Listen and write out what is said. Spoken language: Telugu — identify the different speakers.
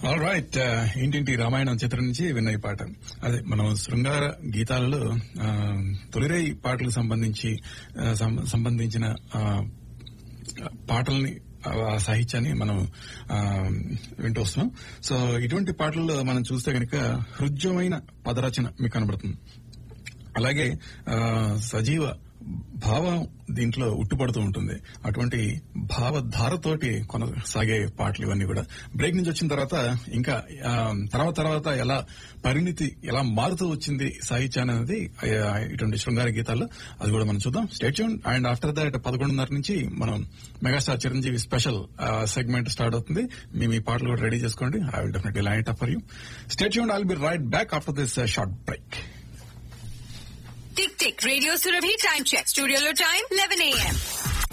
Speaker 1: ఆల్ రైట్ ఇంటింటి రామాయణం చిత్రం నుంచి విన్న ఈ పాట అదే మనం శృంగార గీతాలలో ఆ, తొలిరై పాటలకు సంబంధించి ఆ, సం- సంబంధించిన ఆ, పాటల్ని ఆ సాహిత్యాన్ని మనం ఆ, వింటూ వస్తున్నాం సో ఇటువంటి పాటల్లో మనం చూస్తే కనుక హృద్యమైన పదరచన మీకు కనబడుతుంది అలాగే ఆ, సజీవ భావం దీంట్లో ఉట్టుపడుతూ ఉంటుంది అటువంటి భావధారతోటి కొనసాగే పాటలు ఇవన్నీ కూడా బ్రేక్ నుంచి వచ్చిన తర్వాత ఇంకా ఆ, తర్వాత తర్వాత ఎలా పరిణితి ఎలా మారుతూ వచ్చింది సాహిత్యాన్ని అనేది ఆ, ఇటువంటి శృంగార గీతాల్లో అది కూడా మనం చూద్దాం స్టేట్యూన్ అండ్ ఆఫ్టర్ దట్ పదకొండున్నర నుంచి మనం megastar Chiranjeevi special segment start అవుతుంది మీ మీ పాటలు కూడా రెడీ చేసుకోండి I will definitely line it up for you stay tuned I be right back after this short break
Speaker 2: Tick Tick Radio Surabhi time check. Studio lo time 11 a.m.